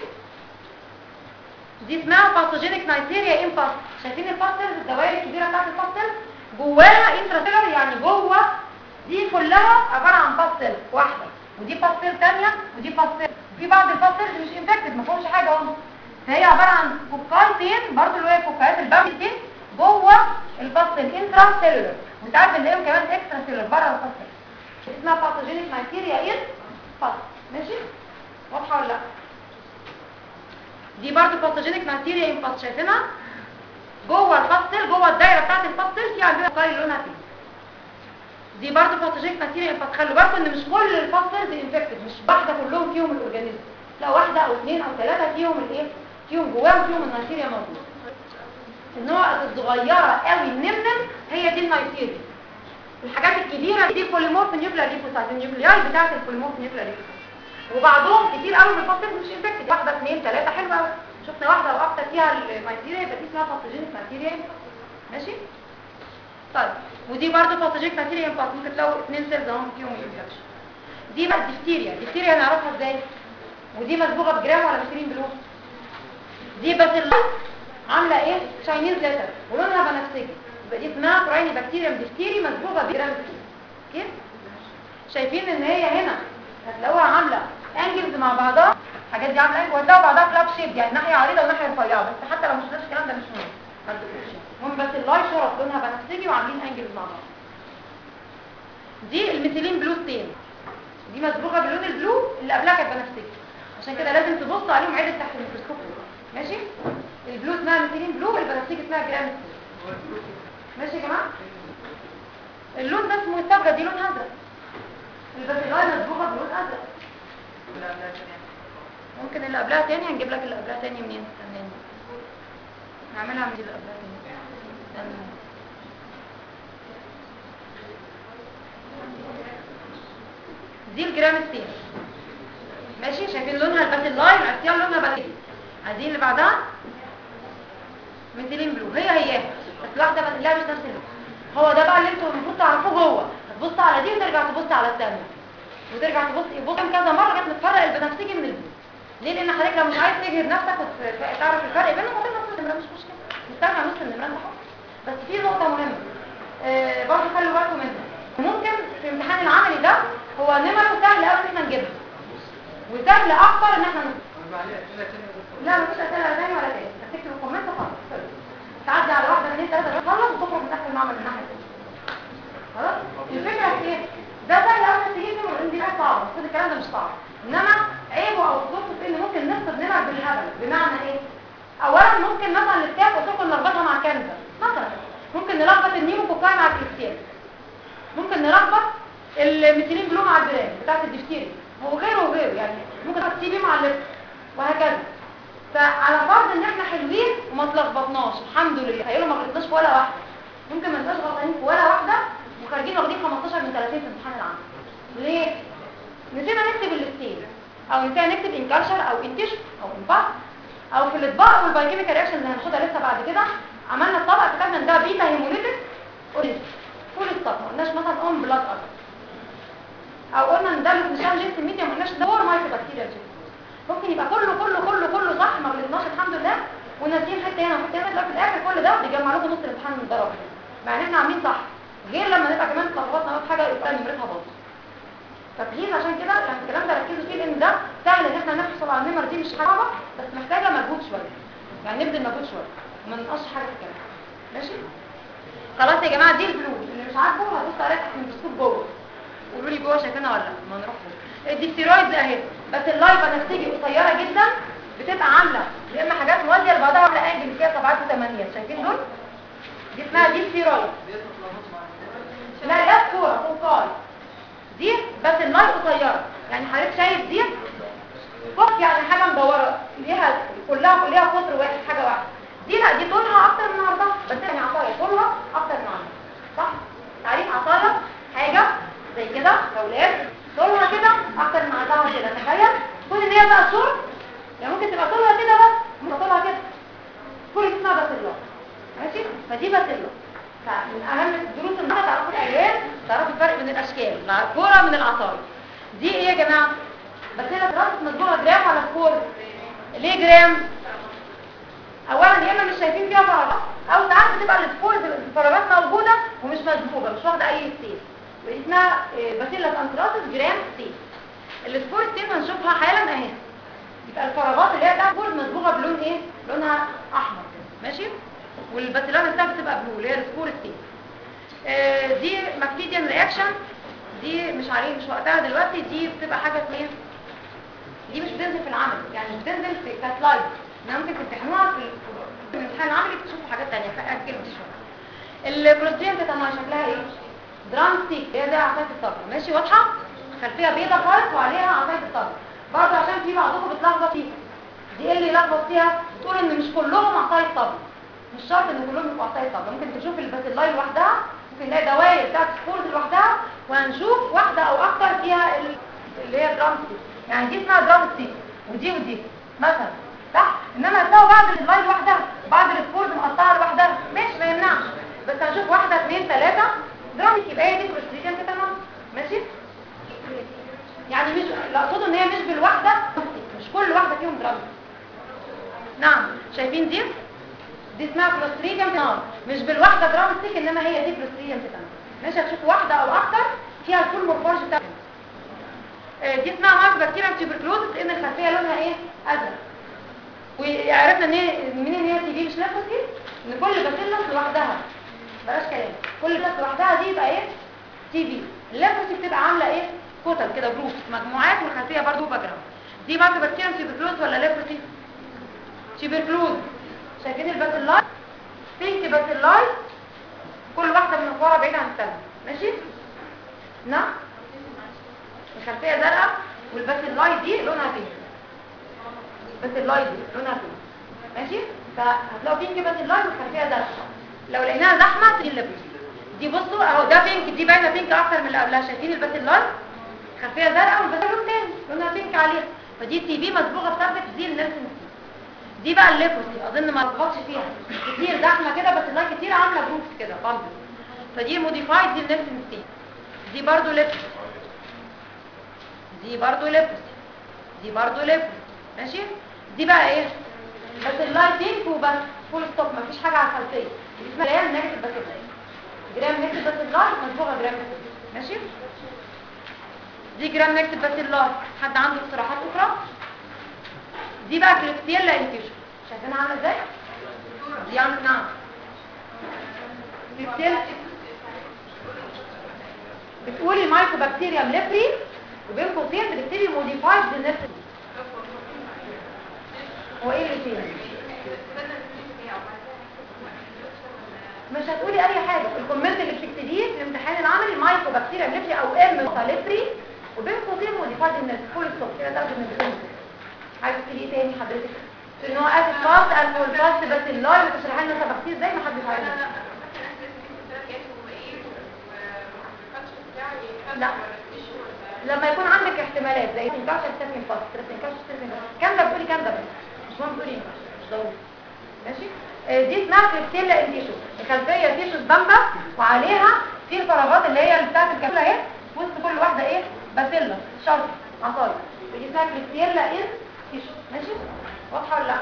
S1: دي اسمها باثوجينيك نايتيريا امباس شايفين الباستلز الدوائر الكبيره بتاعت الباستلز جواها انتراسيلر يعني جوه دي كلها عباره عن باستيل واحده ودي باستيل ثانيه ودي باستيل في بعض الباستيلز مش انفكتد ما فيهمش حاجه اهو فهي عباره عن كوكايتين برضو اللي هي كوكايات البامبتين جوه الباستيل انترا سيلولر وساعات بنلاقيهم كمان اكسترا سيلولر بره الباستيل اسمها باثوجينيك بكتيريا ان باست ماشي واضحه ولا لا دي برضو باثوجينيك بكتيريا ان باست شايفينها جوه الباستيل جوه الدايره بتاعت الباستيل في عندنا كوكاي لونها فيه دي برضو باثوجينيك بكتيريا ان خلوا بالكم ان مش كل الباستيلز انفكتد مش واحده كلهم فيهم الاورجانيزم لا واحده او اثنين او ثلاثه فيهم الايه فيهم جواهم فيهم النيتيريا موجود النوع الصغيره قوي النمنم هي دي النيتيريا الحاجات الكبيره دي بوليمورف نيوكلير ليبوسايت النيوكلياي بتاعه البوليمورف نيوكلير ليبوسايت وبعضهم كتير قوي من الباستيلز مش انفكتد واحده اثنين ثلاثه حلوه قوي شفنا واحده او اكتر فيها النيتيريا يبقى دي اسمها باثوجينيك نيتيريا ماشي طيب ودي برضه باثوجينيك بكتيريا امباس ممكن تلاقوا اثنين سيلز اهم فيهم انفكشن دي بقى الدفتيريا الدفتيريا هنعرفها ازاي ودي مسبوغه بجرام ولا بسيرين بلو دي باسيلا عامله ايه تشاينيز ليتر ولونها بنفسجي يبقى دي اسمها برايني بكتيريا دفتيري مسبوغه بجرام كده شايفين ان هي هنا هتلاقوها عامله انجلز مع بعضها الحاجات دي عامله انجل وهتلاقوا بعضها فلاب شيب يعني ناحيه عريضه وناحيه رفيعه بس حتى لو مش نفس الكلام ده مش مهم ما تدقوش المهم بس اللاي شرط لونها بنفسجي وعاملين انجلز مع بعض دي الميثيلين بلو ستين دي مسبوغه باللون البلو اللي قبلها كانت بنفسجي عشان كده لازم تبص عليهم عدل تحت الميكروسكوب ماشي البلو اسمها ميثيلين بلو البنفسجي اسمها جرام ماشي يا جماعه اللون ده اسمه الصبغه دي لون ازرق الباسيلاي مسبوغه بلون ازرق ممكن اللي قبلها تاني هنجيب لك اللي قبلها تاني منين استناني نعملها من دي اللي قبلها تاني استنى. دي الجرام ستين ماشي شايفين لونها الباسيلاي العصيان لونها باسيلاي عايزين اللي بعدها ميثيلين بلو هي هي بس واحده باسيلاي مش نفس اللون هو ده بقى اللي انتوا المفروض تعرفوه جوه هتبص على دي وترجع تبص على الثانيه وترجع تبص يبص كذا مره لغايه ما تفرق البنفسجي من البلو ليه لان حضرتك لو مش عايز تجهد نفسك وتعرف الفرق بينهم هتبقى نص النمره مش مشكله نستنى نص النمره ده بس في نقطه مهمه آه برضه خلوا بالكم منها ممكن في الامتحان العملي ده هو نمره سهل قوي ان احنا نجيبها وسهل اكتر ان احنا نجيبها لا مفيش اسئله تاني ولا تاني هتكتب الكومنت وخلاص تعدي على واحده اثنين ثلاثه تخلص وتخرج من تحت المعمل من الناحيه الثانيه خلاص الفكره في ايه ده سهل قوي انك تجيب نمر دي حاجه صعبه بس الكلام ده مش صعب انما عيبه او خطورته في ان ممكن نكتب نمر بالهبل بمعنى ايه اولا ممكن مثلا الكتاب قلت لكم نربطها مع كنزه مثلا ممكن نلخبط النيموكوكاي مع الكريستيان ممكن نلخبط الميثيلين بلو مع البرام بتاعت الدفتيري وغيره وغيره يعني ممكن تحط بيه مع اللب وهكذا فعلى فرض ان احنا حلوين وما تلخبطناش الحمد لله هيقولوا ما غلطناش في ولا واحده ممكن ما نبقاش غلطانين في ولا واحده وخارجين واخدين 15 من 30 في امتحان العام ليه نسينا نكتب الاستيل او نسينا نكتب انكالشر او انتشر او انباس او في الاطباق والبايوكيميكال رياكشن اللي هناخدها لسه بعد كده عملنا الطبق كتبنا ان ده بيتا هيموليتيك فول ستوب ما قلناش مثلا اون بلاد ارض او قلنا ان ده مش جنس ميديا ما قلناش ده هو مايكرو بكتيريا ممكن يبقى كله كله كله كله صح ما غلطناش الحمد لله وناسيين حته هنا وحته هنا في الاخر كل ده بيجمع لكم نص الامتحان من الدرجه مع ان احنا عاملين صح غير لما نبقى كمان اتلخبطنا في حاجه يبقى نمرتها باظت فبليز عشان كده يعني الكلام ده ركزوا فيه لان ده سهل ان احنا نحصل على النمر دي مش حاجه صعبه بس محتاجه مجهود شويه يعني نبذل مجهود شويه وما ننقصش حاجه في الكلام ماشي خلاص يا جماعه دي البلو اللي مش عارفه هبص عليها تحت الميكروسكوب جوه قولوا لي جوه شايفينها ولا لا ما نروح جوه الديستيرويدز اهي بس اللايف بنفسجي قصيره جدا بتبقى عامله يا اما حاجات موازيه لبعضها عامله انجل فيها سبعات وثمانيات شايفين دول دي اسمها ديستيرويد لا ده كوره فوقاي دي بس اللايف قصيره يعني حضرتك شايف دي فوق يعني حاجه مدوره ليها كلها ليها قطر واحد حاجه واحده دي لا دي طولها اكتر من عرضها بس يعني عصايه طولها اكتر من عرضها صح تعريف عصايه حاجه زي كده لو لقيت طولها كده اكتر من عرضها كده تخيل كل ان هي بقى صور يعني ممكن تبقى طولها كده بس ممكن طولها كده كل اسمها باسيلا ماشي فدي باسيلا فمن اهم الدروس النهارده تعرفوا الالوان تعرفوا الفرق بين الاشكال الكوره من العصايه دي ايه يا جماعه بس هي دراسه مجموعه جرام على سكور ليه جرام اولا يا اما مش شايفين فيها فراغات او ساعات بتبقى السبورز الفراغات موجوده ومش مسبوبه مش واخده اي ستيت اسمها باسيلس انتراسس جرام ستيت السبور ستيت هنشوفها حالا اهي يبقى الفراغات اللي هي بتاعت السبور مصبوغه بلون ايه لونها احمر ماشي والباسيلات نفسها بتبقى بلو اللي هي السبور ستيت آه دي ماكتيديان رياكشن دي مش عليه مش وقتها دلوقتي دي بتبقى حاجه اسمها دي مش بتنزل في العمل يعني مش بتنزل في كسلايد انها ممكن تمتحنوها في في الامتحان العملي بتشوفوا حاجات ثانيه فاكل دي شويه الكلوستريم بتبقى شكلها ايه درام ستيك هي زي عصايه الصبر ماشي واضحه خلفيه بيضه خالص وعليها عصايه الصبر برضه عشان في بعضكم بتلخبط فيها دي ايه اللي يلخبط فيها بتقول ان مش كلهم عصايه صبر مش شرط ان كلهم يبقوا عصايه صبر ممكن تشوف الباسيلاي لوحدها ممكن نلاقي دوائر بتاعت سبورز لوحدها وهنشوف واحده او اكتر فيها اللي هي درام ستيك يعني دي اسمها درام ستيك ودي ودي مثلا صح انما هتلاقوا بعض السلايد لوحدها بعض السبورز مقطعه لوحدها ماشي ما يمنعش بس هنشوف واحده اثنين ثلاثه درامتك يبقى هي دي كروستريجن تمام ماشي يعني مش لا اقصد ان هي مش بالواحده مش كل واحده فيهم درامتك نعم شايفين دي دي اسمها كروستريجن تمام مش بالواحده درامتك انما هي دي كروستريجن تمام ماشي هتشوف واحده او اكتر فيها الفول مورفولوجي بتاعها دي اسمها مارك بكتيريا تيوبركلوزس لان الخلفيه لونها ايه ازرق وعرفنا ان هي منين ان هي تي بي مش ليفوسي ان كل باسيلس لوحدها بلاش كلام كل باسيلس لوحدها دي يبقى ايه تي بي الليفوسي بتبقى عامله ايه كتل كده جروب مجموعات والخلفيه برضو باك جراوند دي مارك بكتيريا تيوبركلوز ولا ليفوسي تيوبركلوز شايفين الباسيلاي بينك باسيلاي كل واحده من ورا بعيده عن الثانيه ماشي نعم الخلفيه زرقاء والباسيلاي دي لونها بينك باسيلاي دي لونها بينك ماشي فهتلاقوا بينك باسيلاي والخلفيه زرقاء لو لقيناها زحمه تجي الليبس دي بصوا اهو ده بينك دي باينه بينك اكتر من اللي قبلها شايفين الباسيلاي خلفيه زرقاء والباسيلاي لون تاني لونها بينك عليها فدي تي بي مصبوغه بسبب دي النيلسون دي بقى الليبروسي اظن ما لخبطش فيها كتير زحمه كده بس اللاين كتير عامله جروبس كده بامبل فدي موديفايد دي النيلسون ستيت دي برضو ليبروسي دي برضو ليبروسي دي برضو ليبروسي ماشي دي بقى ايه بس اللاين بينك وبس فول ستوب مفيش حاجه على الخلفيه دي اسمها جرام نيجاتيف بس جرام نيجاتيف بس اللاين مصبوغه جرام نيجاتيف ماشي دي جرام نيجاتيف بس اللاين حد عنده اقتراحات اخرى دي بقى كليبسيلا انتيشو شايفينها عامله ازاي دي عامله نعم كليبسيلا بتقولي مايكرو بكتيريا ليبري وبين قوسين بتكتبي موديفايد للنفس هو ايه اللي فيه مش هتقولي اي حاجه الكومنت اللي بتكتبيه في الامتحان العملي مايكرو بكتيريا ليبري او ام ليبري وبين قوسين موديفايد للنفس كل الصف كده تاخد من الكومنت عايز تقولي ايه تاني حضرتك ان هو اسف فاست الفول فاست بس اللايف بتشرحي لنا تفاصيل زي ما حد عارف لا لما يكون عندك احتمالات زي تنكاش ستيفن فاست تنكاش ستيفن كام ده بتقولي كام ده بس مش مهم تقولي مش ضروري ماشي آه دي اسمها كريستيلا انتيشو الخلفيه تيشو بامبا وعليها في الفراغات اللي هي بتاعت الكبسوله اهي وسط كل واحده ايه باسيلا شرط عصايه ودي اسمها كريستيلا ان تيشو ماشي واضحه ولا لا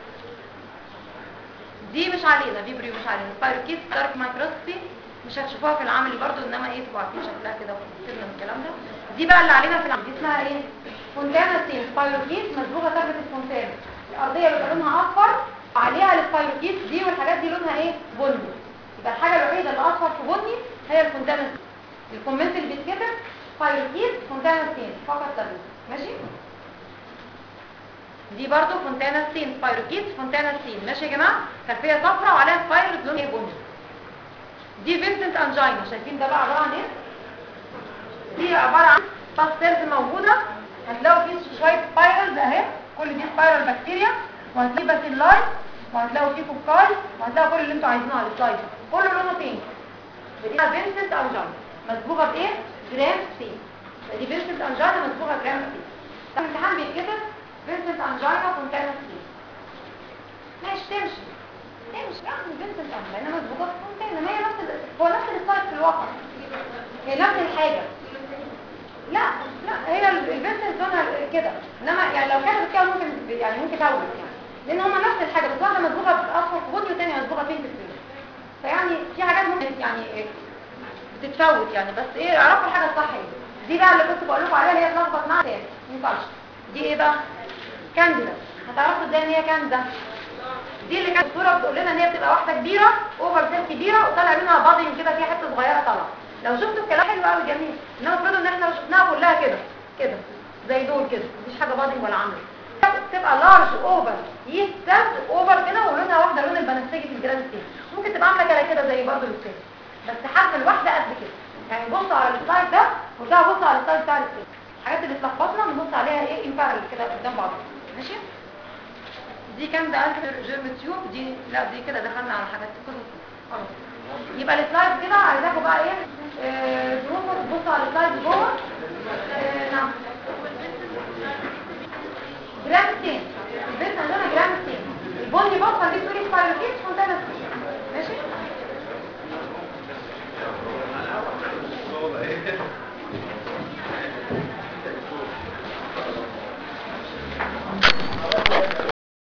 S1: دي مش علينا دي بريو مش علينا سبايروكيت دارك مايكروسكوبي مش هتشوفوها في العملي برضو انما ايه تبقوا عارفين شكلها كده وكده من الكلام ده دي بقى اللي علينا في العمل دي اسمها ايه فونتانا سين سبايروكيت مصبوغه ثابته الفونتانا الارضيه بيبقى لونها اصفر عليها السبايروكيت دي والحاجات دي لونها ايه بني يبقى الحاجه الوحيده اللي اصفر في بني هي الفونتانا سين الكومنت اللي بيتكتب سبايروكيت فونتانا سين فقط لا غير. ماشي دي برضو فونتانا سين سبايروكيت فونتانا سين ماشي يا جماعه خلفيه صفراء وعليها سبايرز لون ايه بني دي فينسنت انجينا شايفين ده بقى عباره عن ايه دي عباره عن باستيلز موجوده هتلاقوا فيه شويه سبايرالز اهي كل دي سبايرال بكتيريا وهتلاقي باسيلاي وهتلاقوا فيه كوكاي وهتلاقوا كل اللي انتوا عايزينه على السلايد كله لونه بينك دي فينسنت انجينا مصبوغه بايه جرام سي دي فينسنت انجينا مصبوغه جرام سي طب الامتحان بيتكتب فينسنت انجينا فونتانا سي ماشي تمشي تمشي يعني فينسنت انجينا مصبوغه فونتانا ما هي نفس ال... هو نفس السلايد في الواقع هي نفس الحاجه لا لا هي الفينسنت لونها كده انما يعني لو كانت كده ممكن يعني ممكن تولد يعني لان هما نفس الحاجه بس واحده مصبوغه باصفر في بني والثانيه مصبوغه بينك في فيعني في حاجات ممكن يعني إيه بتتفوت يعني بس ايه اعرفوا الحاجه الصح ايه دي بقى اللي كنت بقول لكم عليها اللي هي اتلخبط معاها تاني ما ينفعش دي ايه بقى كانديدا هتعرفوا ازاي ان هي كانديدا دي اللي كانت الصوره بتقول لنا ان هي بتبقى واحده كبيره اوفر سيل كبيره وطالع منها بادنج كده فيها حته صغيره طالعه لو شفتوا الكلام حلو قوي جميل انما المفروض ان احنا لو شفناها كلها كده كده زي دول كده مفيش حاجه بادنج ولا عامله تبقى لارج اوفر يست سيلز اوفر كده ولونها واحده لون البنفسجي في الجراند ستيج ممكن تبقى عامله كده كده زي برضه الستيج بس حجم الواحده قد كده يعني بصوا على السلايد ده وارجعوا بصوا على السلايد بتاع الستيج الحاجات اللي اتلخبطنا بنبص عليها ايه امبارل كده قدام بعض ماشي دي كام ده الف جيرم تيوب دي لا دي كده دخلنا على حاجات قصص خلاص يبقى السلايد كده عايزاكم بقى ايه آه، تروحوا تبصوا على السلايد جوه